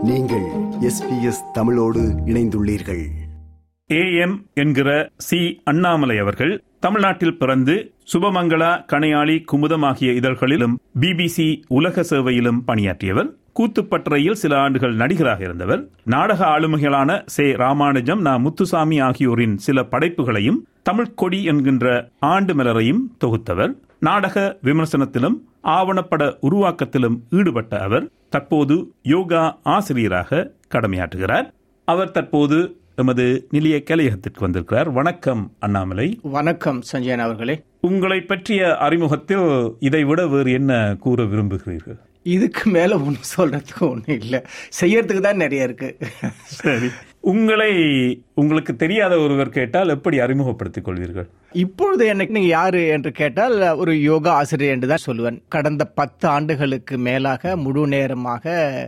நீங்கள் எஸ்பிஎஸ் தமிழோடு இணைந்துள்ளீர்கள் ஏஎம் என்கிற சி அண்ணாமலை அவர்கள் தமிழ்நாட்டில் பிறந்து சுபமங்களா கணையாளி குமுதம் ஆகிய இதழ்களிலும் பிபிசி உலக சேவையிலும் பணியாற்றியவர் கூத்துப்பட்டறையில் சில ஆண்டுகள் நடிகராக இருந்தவர் நாடக ஆளுமைகளான சே ராமானுஜம் நா முத்துசாமி ஆகியோரின் சில படைப்புகளையும் தமிழ்க் கொடி என்கின்ற ஆண்டு மலரையும் தொகுத்தவர் நாடக விமர்சனத்திலும் ஆவணப்பட உருவாக்கத்திலும் ஈடுபட்ட அவர் தற்போது யோகா ஆசிரியராக கடமையாற்றுகிறார் அவர் தற்போது எமது நிலைய கலையகத்திற்கு வந்திருக்கிறார் வணக்கம் அண்ணாமலை வணக்கம் சஞ்சயன் அவர்களே உங்களை பற்றிய அறிமுகத்தில் இதை விட வேறு என்ன கூற விரும்புகிறீர்கள் இதுக்கு மேல ஒன்றும் சொல்றதுக்கு ஒன்றும் இல்லை செய்யறதுக்கு தான் நிறைய இருக்கு சரி உங்களை உங்களுக்கு தெரியாத ஒருவர் கேட்டால் எப்படி அறிமுகப்படுத்திக் கொள்வீர்கள் இப்பொழுது எனக்கு நீங்க யாரு என்று கேட்டால் ஒரு யோகா ஆசிரியர் என்று தான் சொல்லுவேன் கடந்த பத்து ஆண்டுகளுக்கு மேலாக முழு நேரமாக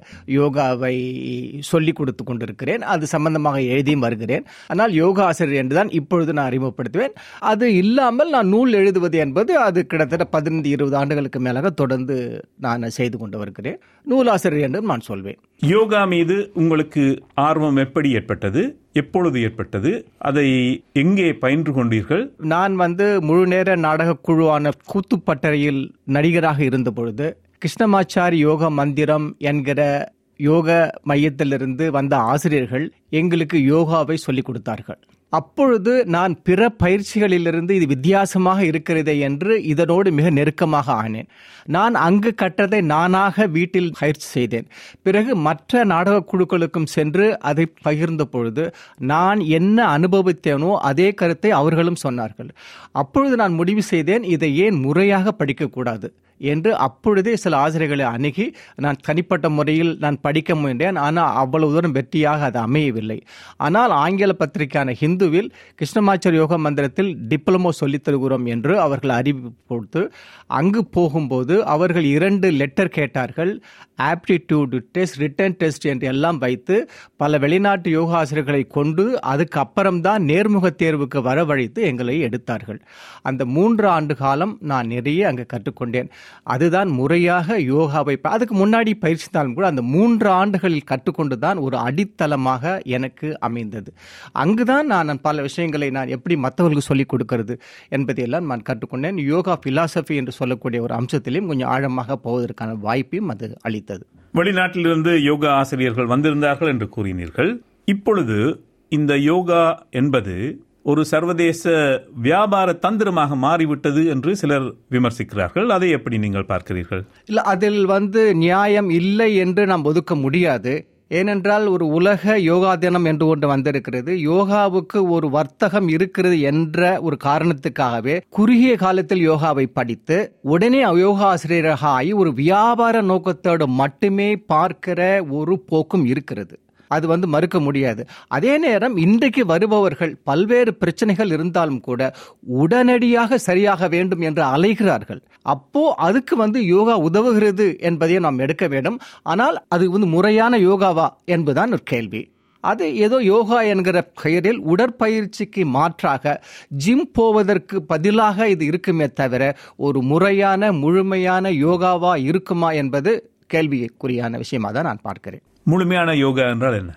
யோகாவை சொல்லி கொடுத்து கொண்டிருக்கிறேன் அது சம்பந்தமாக எழுதியும் வருகிறேன் ஆனால் யோகா ஆசிரியர் என்று தான் இப்பொழுது நான் அறிமுகப்படுத்துவேன் அது இல்லாமல் நான் நூல் எழுதுவது என்பது அது கிட்டத்தட்ட பதினைந்து இருபது ஆண்டுகளுக்கு மேலாக தொடர்ந்து நான் செய்து கொண்டு வருகிறேன் நூலாசிரியர் என்று நான் சொல்வேன் யோகா மீது உங்களுக்கு ஆர்வம் எப்படி ஏற்பட்டது எப்பொழுது ஏற்பட்டது அதை எங்கே பயின்று கொண்டீர்கள் நான் வந்து முழு நேர நாடக குழுவான கூத்துப்பட்டறையில் நடிகராக இருந்த பொழுது கிருஷ்ணமாச்சாரி யோக மந்திரம் என்கிற யோக மையத்திலிருந்து வந்த ஆசிரியர்கள் எங்களுக்கு யோகாவை சொல்லிக் கொடுத்தார்கள் அப்பொழுது நான் பிற பயிற்சிகளிலிருந்து இது வித்தியாசமாக இருக்கிறதே என்று இதனோடு மிக நெருக்கமாக ஆனேன் நான் அங்கு கற்றதை நானாக வீட்டில் பயிற்சி செய்தேன் பிறகு மற்ற நாடக குழுக்களுக்கும் சென்று அதை பகிர்ந்த பொழுது நான் என்ன அனுபவித்தேனோ அதே கருத்தை அவர்களும் சொன்னார்கள் அப்பொழுது நான் முடிவு செய்தேன் இதை ஏன் முறையாக படிக்கக்கூடாது என்று அப்பொழுதே சில ஆசிரியர்களை அணுகி நான் தனிப்பட்ட முறையில் நான் படிக்க முயன்றேன் ஆனால் அவ்வளவு தூரம் வெற்றியாக அது அமையவில்லை ஆனால் ஆங்கில பத்திரிகையான ஹிந்துவில் கிருஷ்ணமாச்சார் யோக மந்திரத்தில் டிப்ளமோ சொல்லித் தருகிறோம் என்று அவர்கள் அறிவிப்பு கொடுத்து அங்கு போகும்போது அவர்கள் இரண்டு லெட்டர் கேட்டார்கள் ஆப்டிடியூட் டெஸ்ட் ரிட்டன் டெஸ்ட் என்று எல்லாம் வைத்து பல வெளிநாட்டு யோகா ஆசிரியர்களை கொண்டு அதுக்கு அப்புறம்தான் நேர்முக தேர்வுக்கு வரவழைத்து எங்களை எடுத்தார்கள் அந்த மூன்று ஆண்டு காலம் நான் நிறைய அங்கு கற்றுக்கொண்டேன் அதுதான் முறையாக யோகாவை அதுக்கு முன்னாடி பயிற்சித்தாலும் கூட அந்த மூன்று ஆண்டுகளில் கற்றுக்கொண்டு தான் ஒரு அடித்தளமாக எனக்கு அமைந்தது அங்குதான் நான் பல விஷயங்களை நான் எப்படி மற்றவர்களுக்கு சொல்லிக் கொடுக்கிறது என்பதையெல்லாம் நான் கற்றுக்கொண்டேன் யோகா பிலாசபி என்று சொல்லக்கூடிய ஒரு அம்சத்திலையும் கொஞ்சம் ஆழமாக போவதற்கான வாய்ப்பையும் அது அளித்தது வெளிநாட்டிலிருந்து யோகா ஆசிரியர்கள் வந்திருந்தார்கள் என்று கூறினீர்கள் இப்பொழுது இந்த யோகா என்பது ஒரு சர்வதேச வியாபார தந்திரமாக மாறிவிட்டது என்று சிலர் விமர்சிக்கிறார்கள் அதை எப்படி நீங்கள் பார்க்கிறீர்கள் இல்லை அதில் வந்து நியாயம் இல்லை என்று நாம் ஒதுக்க முடியாது ஏனென்றால் ஒரு உலக யோகா தினம் என்று ஒன்று வந்திருக்கிறது யோகாவுக்கு ஒரு வர்த்தகம் இருக்கிறது என்ற ஒரு காரணத்துக்காகவே குறுகிய காலத்தில் யோகாவை படித்து உடனே யோகா ஆசிரியராக ஆகி ஒரு வியாபார நோக்கத்தோடு மட்டுமே பார்க்கிற ஒரு போக்கும் இருக்கிறது அது வந்து மறுக்க முடியாது அதே நேரம் இன்றைக்கு வருபவர்கள் பல்வேறு பிரச்சனைகள் இருந்தாலும் கூட உடனடியாக சரியாக வேண்டும் என்று அலைகிறார்கள் அப்போ அதுக்கு வந்து யோகா உதவுகிறது என்பதை நாம் எடுக்க வேண்டும் ஆனால் அது வந்து முறையான யோகாவா என்பதுதான் ஒரு கேள்வி அது ஏதோ யோகா என்கிற பெயரில் உடற்பயிற்சிக்கு மாற்றாக ஜிம் போவதற்கு பதிலாக இது இருக்குமே தவிர ஒரு முறையான முழுமையான யோகாவா இருக்குமா என்பது கேள்விக்குறியான விஷயமா தான் நான் பார்க்கிறேன் முழுமையான யோகா என்றால் என்ன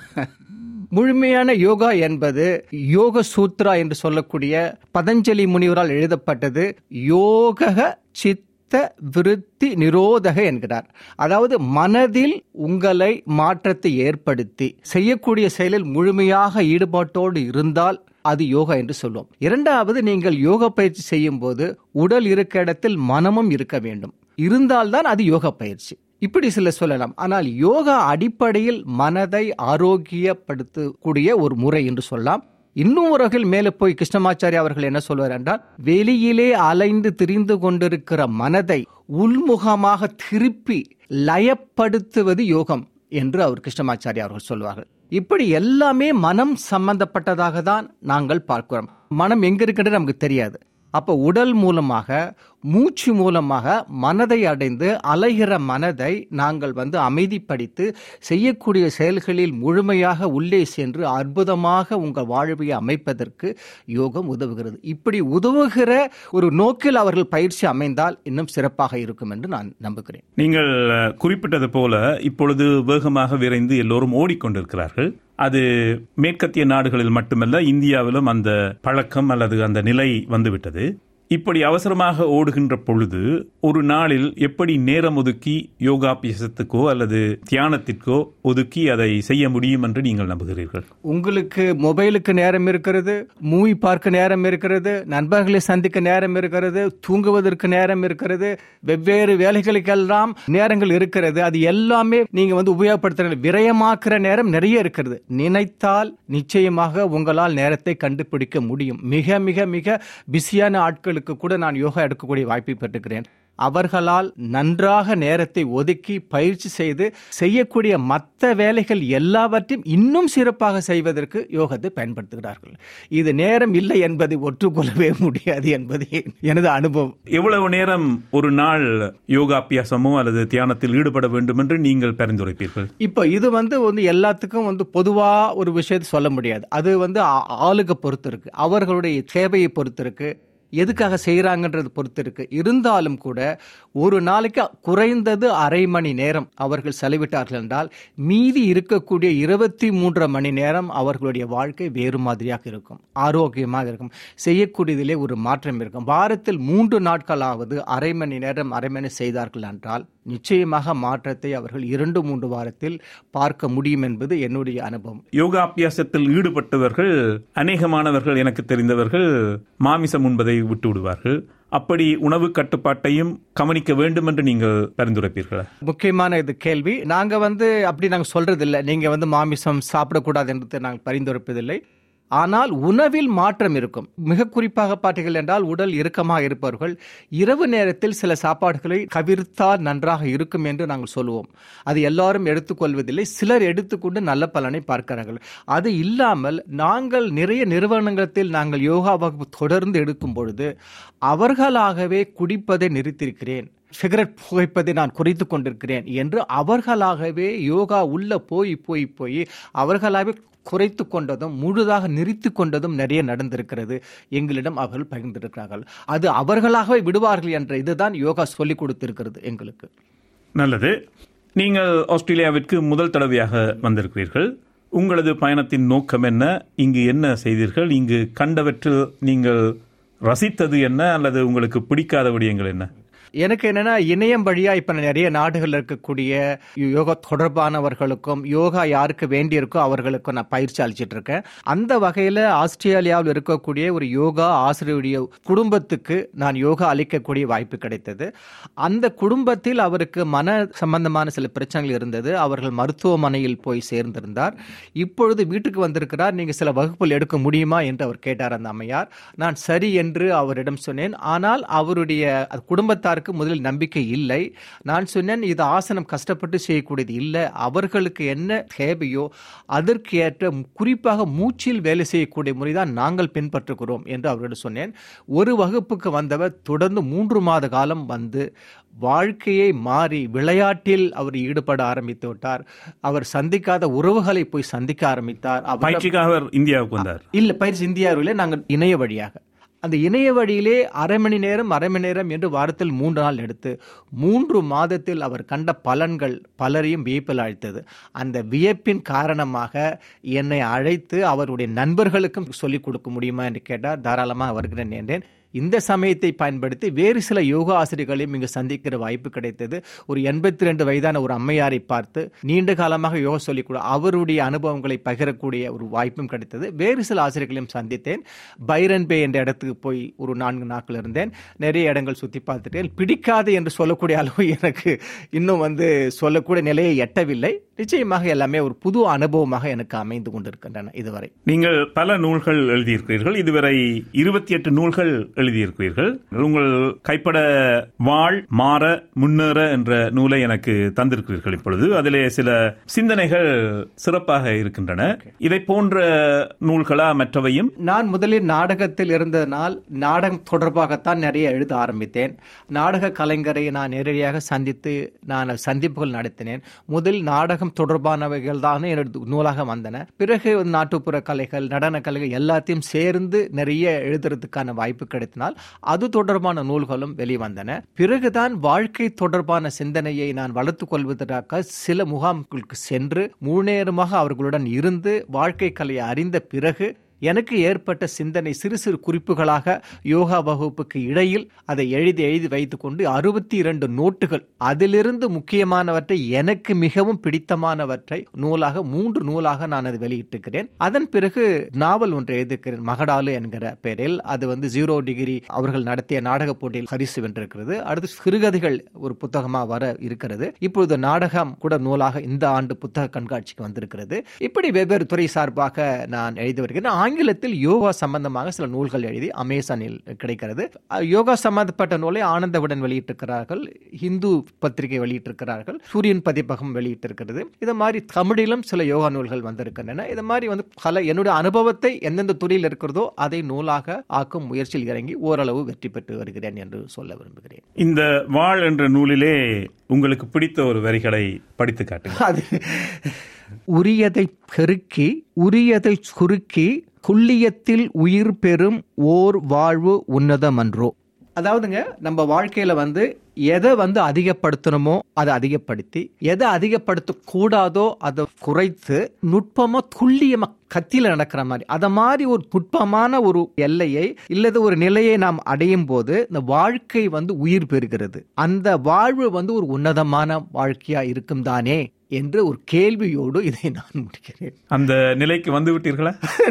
முழுமையான யோகா என்பது யோக சூத்ரா என்று சொல்லக்கூடிய பதஞ்சலி முனிவரால் எழுதப்பட்டது யோக சித்த விருத்தி நிரோதக என்கிறார் அதாவது மனதில் உங்களை மாற்றத்தை ஏற்படுத்தி செய்யக்கூடிய செயலில் முழுமையாக ஈடுபாட்டோடு இருந்தால் அது யோகா என்று சொல்லுவோம் இரண்டாவது நீங்கள் யோக பயிற்சி செய்யும் போது உடல் இருக்க இடத்தில் மனமும் இருக்க வேண்டும் இருந்தால்தான் அது யோக பயிற்சி இப்படி சில சொல்லலாம் ஆனால் யோகா அடிப்படையில் மனதை ஆரோக்கியப்படுத்தக்கூடிய ஒரு முறை என்று சொல்லலாம் இன்னும் ஒரு வகையில் மேலே போய் கிருஷ்ணமாச்சாரி அவர்கள் என்ன சொல்வார் என்றால் வெளியிலே அலைந்து திரிந்து கொண்டிருக்கிற மனதை உள்முகமாக திருப்பி லயப்படுத்துவது யோகம் என்று அவர் கிருஷ்ணமாச்சாரி அவர்கள் சொல்வார்கள் இப்படி எல்லாமே மனம் சம்பந்தப்பட்டதாக தான் நாங்கள் பார்க்கிறோம் மனம் எங்க இருக்கின்றது நமக்கு தெரியாது அப்ப உடல் மூலமாக மூச்சு மூலமாக மனதை அடைந்து அலைகிற மனதை நாங்கள் வந்து அமைதிப்படுத்தி செய்யக்கூடிய செயல்களில் முழுமையாக உள்ளே சென்று அற்புதமாக உங்கள் வாழ்வை அமைப்பதற்கு யோகம் உதவுகிறது இப்படி உதவுகிற ஒரு நோக்கில் அவர்கள் பயிற்சி அமைந்தால் இன்னும் சிறப்பாக இருக்கும் என்று நான் நம்புகிறேன் நீங்கள் அஹ், குறிப்பிட்டது போல இப்பொழுது வேகமாக விரைந்து எல்லோரும் ஓடிக்கொண்டிருக்கிறார்கள் அது மேற்கத்திய நாடுகளில் மட்டுமல்ல இந்தியாவிலும் அந்த பழக்கம் அல்லது அந்த நிலை வந்துவிட்டது இப்படி அவசரமாக ஓடுகின்ற பொழுது ஒரு நாளில் எப்படி நேரம் ஒதுக்கி யோகாபியாசத்துக்கோ அல்லது தியானத்திற்கோ ஒதுக்கி அதை செய்ய முடியும் என்று நீங்கள் நம்புகிறீர்கள் உங்களுக்கு மொபைலுக்கு நேரம் இருக்கிறது மூவி பார்க்க நேரம் இருக்கிறது நண்பர்களை சந்திக்க நேரம் இருக்கிறது தூங்குவதற்கு நேரம் இருக்கிறது வெவ்வேறு வேலைகளுக்கெல்லாம் நேரங்கள் இருக்கிறது அது எல்லாமே நீங்க வந்து உபயோகப்படுத்துற விரயமாக்குற நேரம் நிறைய இருக்கிறது நினைத்தால் நிச்சயமாக உங்களால் நேரத்தை கண்டுபிடிக்க முடியும் மிக மிக மிக பிஸியான ஆட்களுக்கு கூட நான் யோகா எடுக்கக்கூடிய வாய்ப்பை பெற்றுக்கிறேன் அவர்களால் நன்றாக நேரத்தை ஒதுக்கி பயிற்சி செய்து செய்யக்கூடிய மற்ற வேலைகள் எல்லாவற்றையும் இன்னும் சிறப்பாக செய்வதற்கு யோகத்தை பயன்படுத்துகிறார்கள் இது நேரம் இல்லை என்பதை ஒற்றுக்கொள்ளவே முடியாது என்பது எனது அனுபவம் எவ்வளவு நேரம் ஒரு நாள் யோகாபியாசமோ அல்லது தியானத்தில் ஈடுபட வேண்டும் என்று நீங்கள் பரிந்துரைப்பீர்கள் இப்போ இது வந்து வந்து எல்லாத்துக்கும் வந்து பொதுவா ஒரு விஷயத்தை சொல்ல முடியாது அது வந்து ஆ- ஆளுக்கு பொறுத்து இருக்கு அவர்களுடைய தேவையை பொறுத்து இருக்கு எதுக்காக செய்யறாங்கன்றது பொறுத்து இருக்கு இருந்தாலும் கூட ஒரு நாளைக்கு குறைந்தது அரை மணி நேரம் அவர்கள் செலவிட்டார்கள் என்றால் மீதி இருக்கக்கூடிய இருபத்தி மூன்றரை மணி நேரம் அவர்களுடைய வாழ்க்கை வேறு மாதிரியாக இருக்கும் ஆரோக்கியமாக இருக்கும் செய்யக்கூடியதிலே ஒரு மாற்றம் இருக்கும் வாரத்தில் மூன்று நாட்களாவது அரை மணி நேரம் அரை மணி செய்தார்கள் என்றால் நிச்சயமாக மாற்றத்தை அவர்கள் இரண்டு மூன்று வாரத்தில் பார்க்க முடியும் என்பது என்னுடைய அனுபவம் யோகாபியாசத்தில் ஈடுபட்டவர்கள் அநேகமானவர்கள் எனக்கு தெரிந்தவர்கள் மாமிசம் உண்பதை விட்டு விடுவார்கள் அப்படி உணவு கட்டுப்பாட்டையும் கவனிக்க வேண்டும் என்று நீங்கள் பரிந்துரைப்பீர்களா முக்கியமான இது கேள்வி நாங்க வந்து அப்படி நாங்க சொல்றது இல்லை நீங்க வந்து மாமிசம் சாப்பிடக்கூடாது என்று நாங்கள் பரிந்துரைப்பதில்லை ஆனால் உணவில் மாற்றம் இருக்கும் மிக குறிப்பாக பார்த்தீர்கள் என்றால் உடல் இறுக்கமாக இருப்பவர்கள் இரவு நேரத்தில் சில சாப்பாடுகளை கவிர்த்தால் நன்றாக இருக்கும் என்று நாங்கள் சொல்லுவோம் அது எல்லாரும் எடுத்துக்கொள்வதில்லை சிலர் எடுத்துக்கொண்டு நல்ல பலனை பார்க்கிறார்கள் அது இல்லாமல் நாங்கள் நிறைய நிறுவனங்களில் நாங்கள் யோகா வகுப்பு தொடர்ந்து எடுக்கும் பொழுது அவர்களாகவே குடிப்பதை நிறுத்தியிருக்கிறேன் சிகரெட் புகைப்பதை நான் குறைத்து கொண்டிருக்கிறேன் என்று அவர்களாகவே யோகா உள்ள போய் போய் போய் அவர்களாகவே குறைத்து கொண்டதும் முழுதாக நிறுத்தி கொண்டதும் நிறைய நடந்திருக்கிறது எங்களிடம் அவர்கள் பகிர்ந்திருக்கிறார்கள் அது அவர்களாகவே விடுவார்கள் என்ற இதுதான் யோகா சொல்லிக் கொடுத்திருக்கிறது எங்களுக்கு நல்லது நீங்கள் ஆஸ்திரேலியாவிற்கு முதல் தடவையாக வந்திருக்கிறீர்கள் உங்களது பயணத்தின் நோக்கம் என்ன இங்கு என்ன செய்தீர்கள் இங்கு கண்டவற்றில் நீங்கள் ரசித்தது என்ன அல்லது உங்களுக்கு பிடிக்காத விடயங்கள் என்ன எனக்கு என்னன்னா இணையம் வழியா இப்ப நான் நிறைய நாடுகள்ல இருக்கக்கூடிய யோகா தொடர்பானவர்களுக்கும் யோகா யாருக்கு வேண்டியிருக்கோ அவர்களுக்கும் நான் பயிற்சி அளிச்சிட்டு இருக்கேன் அந்த வகையில ஆஸ்திரேலியாவில் இருக்கக்கூடிய ஒரு யோகா ஆசிரியருடைய குடும்பத்துக்கு நான் யோகா அளிக்கக்கூடிய வாய்ப்பு கிடைத்தது அந்த குடும்பத்தில் அவருக்கு மன சம்பந்தமான சில பிரச்சனைகள் இருந்தது அவர்கள் மருத்துவமனையில் போய் சேர்ந்திருந்தார் இப்பொழுது வீட்டுக்கு வந்திருக்கிறார் நீங்க சில வகுப்புகள் எடுக்க முடியுமா என்று அவர் கேட்டார் அந்த அம்மையார் நான் சரி என்று அவரிடம் சொன்னேன் ஆனால் அவருடைய குடும்பத்தாருக்கு முதலில் நம்பிக்கை இல்லை நான் சொன்னேன் இது ஆசனம் கஷ்டப்பட்டு செய்யக்கூடியது இல்லை அவர்களுக்கு என்ன தேவையோ அதற்கு ஏற்ற குறிப்பாக மூச்சில் வேலை செய்யக்கூடிய முறைதான் நாங்கள் பின்பற்றுகிறோம் என்று அவரிடம் சொன்னேன் ஒரு வகுப்புக்கு வந்தவர் தொடர்ந்து மூன்று மாத காலம் வந்து வாழ்க்கையை மாறி விளையாட்டில் அவர் ஈடுபட ஆரம்பித்து விட்டார் அவர் சந்திக்காத உறவுகளை போய் சந்திக்க ஆரம்பித்தார் அவர் பயிற்சிக்காக அவர் இந்தியாவுக்கு வந்தார் இல்ல பயிற்சி இந்தியாவிலே நாங்கள் இணைய வழியாக அந்த இணைய வழியிலே அரை மணி நேரம் அரை மணி நேரம் என்று வாரத்தில் மூன்று நாள் எடுத்து மூன்று மாதத்தில் அவர் கண்ட பலன்கள் பலரையும் வியப்பில் அழைத்தது அந்த வியப்பின் காரணமாக என்னை அழைத்து அவருடைய நண்பர்களுக்கும் சொல்லிக் கொடுக்க முடியுமா என்று கேட்டார் தாராளமாக வருகிறேன் என்றேன் இந்த சமயத்தை பயன்படுத்தி வேறு சில யோகா ஆசிரியர்களையும் இங்கு சந்திக்கிற வாய்ப்பு கிடைத்தது ஒரு எண்பத்தி ரெண்டு வயதான ஒரு அம்மையாரை பார்த்து நீண்ட காலமாக யோகா சொல்லிக் கொடு அவருடைய அனுபவங்களை பகிரக்கூடிய ஒரு வாய்ப்பும் கிடைத்தது வேறு சில ஆசிரியர்களையும் சந்தித்தேன் பைரன் பே என்ற இடத்துக்கு போய் ஒரு நான்கு நாட்கள் இருந்தேன் நிறைய இடங்கள் சுற்றி பார்த்துட்டேன் பிடிக்காது என்று சொல்லக்கூடிய அளவு எனக்கு இன்னும் வந்து சொல்லக்கூடிய நிலையை எட்டவில்லை நிச்சயமாக எல்லாமே ஒரு புது அனுபவமாக எனக்கு அமைந்து கொண்டிருக்கின்றன இதுவரை நீங்கள் பல நூல்கள் எழுதியிருக்கிறீர்கள் இதுவரை இருபத்தி எட்டு நூல்கள் எழுதியிருக்கிறீர்கள் உங்கள் கைப்பட வாழ் மாற முன்னேற என்ற நூலை எனக்கு தந்திருக்கிறீர்கள் இப்பொழுது அதிலே சில சிந்தனைகள் சிறப்பாக இருக்கின்றன இதை போன்ற நூல்களா மற்றவையும் நான் முதலில் நாடகத்தில் இருந்ததனால் நாடகம் தொடர்பாகத்தான் நிறைய எழுத ஆரம்பித்தேன் நாடக கலைஞரை நான் நேரடியாக சந்தித்து நான் சந்திப்புகள் நடத்தினேன் முதல் நாடகம் தொடர்பானவைகள் தான் எனது நூலாக வந்தன பிறகு வந்து நாட்டுப்புற கலைகள் நடன கலைகள் எல்லாத்தையும் சேர்ந்து நிறைய எழுதுறதுக்கான வாய்ப்பு கிடைத்தினால் அது தொடர்பான நூல்களும் வெளிவந்தன பிறகுதான் வாழ்க்கை தொடர்பான சிந்தனையை நான் வளர்த்துக் கொள்வதற்காக சில முகாம்களுக்கு சென்று முழு நேரமாக அவர்களுடன் இருந்து வாழ்க்கை கலையை அறிந்த பிறகு எனக்கு ஏற்பட்ட சிந்தனை சிறு சிறு குறிப்புகளாக யோகா வகுப்புக்கு இடையில் அதை எழுதி எழுதி வைத்துக்கொண்டு அறுபத்தி இரண்டு நோட்டுகள் அதிலிருந்து முக்கியமானவற்றை எனக்கு மிகவும் பிடித்தமானவற்றை நூலாக மூன்று நூலாக நான் அதை வெளியிட்டிருக்கிறேன் அதன் பிறகு நாவல் ஒன்று எழுதியிருக்கிறேன் மகடாலு என்கிற பெயரில் அது வந்து ஜீரோ டிகிரி அவர்கள் நடத்திய நாடக போட்டியில் பரிசு வென்றிருக்கிறது அடுத்து சிறுகதைகள் ஒரு புத்தகமாக வர இருக்கிறது இப்பொழுது நாடகம் கூட நூலாக இந்த ஆண்டு புத்தக கண்காட்சிக்கு வந்திருக்கிறது இப்படி வெவ்வேறு துறை சார்பாக நான் எழுதி வருகிறேன் ஆங்கிலத்தில் யோகா சம்பந்தமாக சில நூல்கள் எழுதி அமேசானில் கிடைக்கிறது அஹ், யோகா சம்பந்தப்பட்ட நூலை ஆனந்தவுடன் வெளியிட்டிருக்கிறார்கள் ஹிந்து பத்திரிகை வெளியிட்டிருக்கிறார்கள் சூரியன் பதிப்பகம் வெளியிட்டிருக்கிறது இது மாதிரி தமிழிலும் சில யோகா நூல்கள் வந்திருக்கின்றன இது மாதிரி வந்து பல என்னுடைய அனுபவத்தை எந்தெந்த துறையில் இருக்கிறதோ அதை நூலாக ஆக்கும் முயற்சியில் இறங்கி ஓரளவு வெற்றி பெற்று வருகிறேன் என்று சொல்ல விரும்புகிறேன் இந்த வாழ் என்ற நூலிலே உங்களுக்கு பிடித்த ஒரு வரிகளை படித்து காட்டுங்க அது உரியதை பெருக்கி உரியதை சுருக்கி குள்ளியத்தில் உயிர் பெறும் ஓர் வாழ்வு உன்னதமன்றோ அதாவதுங்க நம்ம வாழ்க்கையில வந்து எதை வந்து அதிகப்படுத்தணுமோ அதை அதிகப்படுத்தி எதை அதிகப்படுத்த கூடாதோ அதை குறைத்து நுட்பமா துல்லியமா கத்தியில நடக்கிற மாதிரி அத மாதிரி ஒரு நுட்பமான ஒரு எல்லையை இல்லது ஒரு நிலையை நாம் அடையும் போது இந்த வாழ்க்கை வந்து உயிர் பெறுகிறது அந்த வாழ்வு வந்து ஒரு உன்னதமான வாழ்க்கையா இருக்கும் தானே என்று ஒரு கேள்வியோடு இதை நான் முடிக்கிறேன் அந்த நிலைக்கு வந்து விட்டீர்களா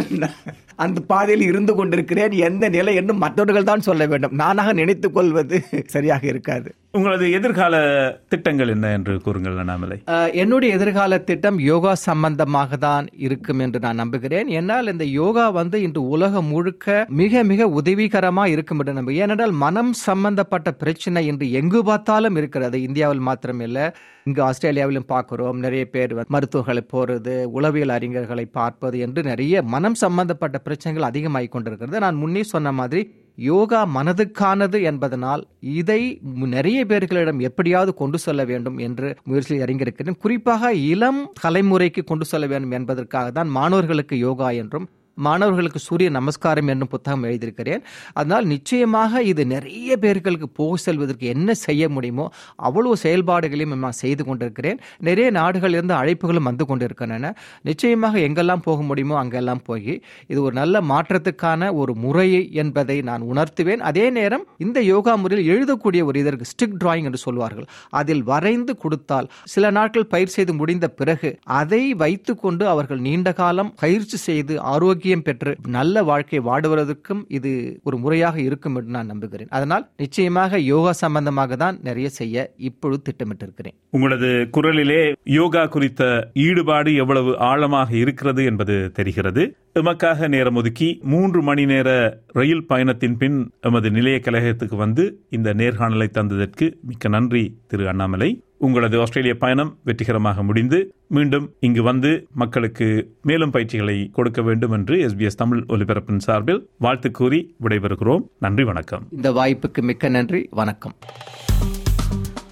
அந்த பாதையில் இருந்து கொண்டிருக்கிறேன் எந்த நிலை என்னும் மற்றவர்கள் தான் சொல்ல வேண்டும் நானாக நினைத்துக் கொள்வது சரியாக இருக்காது உங்களது எதிர்கால திட்டங்கள் என்ன என்று கூறுங்கள் அண்ணாமலை அஹ், என்னுடைய எதிர்கால திட்டம் யோகா சம்பந்தமாக தான் இருக்கும் என்று நான் நம்புகிறேன் என்னால் இந்த யோகா வந்து இன்று உலகம் முழுக்க மிக மிக உதவிகரமா இருக்கும் என்று நம்புகிறேன் ஏனென்றால் மனம் சம்பந்தப்பட்ட பிரச்சனை இன்று எங்கு பார்த்தாலும் இருக்கிறது இந்தியாவில் மாத்திரமில்ல இங்கு ஆஸ்திரேலியாவிலும் பார்க்கிறோம் நிறைய பேர் வந்து மருத்துவர்களை போறது உளவியல் அறிஞர்களை பார்ப்பது என்று நிறைய மனம் சம்பந்தப்பட்ட பிரச்சனைகள் அதிகமாகிக் கொண்டிருக்கிறது நான் முன்னே சொன்ன மாதிரி யோகா மனதுக்கானது என்பதனால் இதை நிறைய பேர்களிடம் எப்படியாவது கொண்டு செல்ல வேண்டும் என்று முயற்சியில் இறங்கியிருக்கிறேன் குறிப்பாக இளம் தலைமுறைக்கு கொண்டு செல்ல வேண்டும் என்பதற்காக தான் மாணவர்களுக்கு யோகா என்றும் மாணவர்களுக்கு சூரிய நமஸ்காரம் என்னும் புத்தகம் எழுதியிருக்கிறேன் அதனால் நிச்சயமாக இது நிறைய பேர்களுக்கு போக செல்வதற்கு என்ன செய்ய முடியுமோ அவ்வளவு செயல்பாடுகளையும் நான் செய்து கொண்டிருக்கிறேன் நிறைய நாடுகளிலிருந்து அழைப்புகளும் வந்து கொண்டிருக்கின்றன நிச்சயமாக எங்கெல்லாம் போக முடியுமோ அங்கெல்லாம் போய் இது ஒரு நல்ல மாற்றத்துக்கான ஒரு முறை என்பதை நான் உணர்த்துவேன் அதே நேரம் இந்த யோகா முறையில் எழுதக்கூடிய ஒரு இதற்கு ஸ்டிக் டிராயிங் என்று சொல்வார்கள் அதில் வரைந்து கொடுத்தால் சில நாட்கள் பயிர் செய்து முடிந்த பிறகு அதை வைத்துக்கொண்டு அவர்கள் நீண்ட காலம் பயிற்சி செய்து ஆரோக்கியம் பெற்று நல்ல வாழ்க்கை வாடுவதற்கும் இது ஒரு முறையாக இருக்கும் என்று நான் நம்புகிறேன் அதனால் நிச்சயமாக யோகா சம்பந்தமாக தான் நிறைய செய்ய இப்பொழுது திட்டமிட்டிருக்கிறேன் உங்களது குரலிலே யோகா குறித்த ஈடுபாடு எவ்வளவு ஆழமாக இருக்கிறது என்பது தெரிகிறது எமக்காக நேரம் ஒதுக்கி மூன்று மணி நேர ரயில் பயணத்தின் பின் எமது நிலைய கழகத்துக்கு வந்து இந்த நேர்காணலை தந்ததற்கு மிக்க நன்றி திரு அண்ணாமலை உங்களது ஆஸ்திரேலிய பயணம் வெற்றிகரமாக முடிந்து மீண்டும் இங்கு வந்து மக்களுக்கு மேலும் பயிற்சிகளை கொடுக்க வேண்டும் என்று எஸ்பிஎஸ் தமிழ் ஒலிபரப்பின் சார்பில் வாழ்த்து கூறி விடைபெறுகிறோம் நன்றி வணக்கம் இந்த வாய்ப்புக்கு மிக்க நன்றி வணக்கம்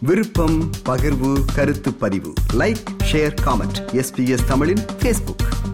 விருப்பம் பகிர்வு கருத்து பதிவு லைக் ஷேர் காமெண்ட் எஸ்பிஎஸ் தமிழின் ஃபேஸ்புக்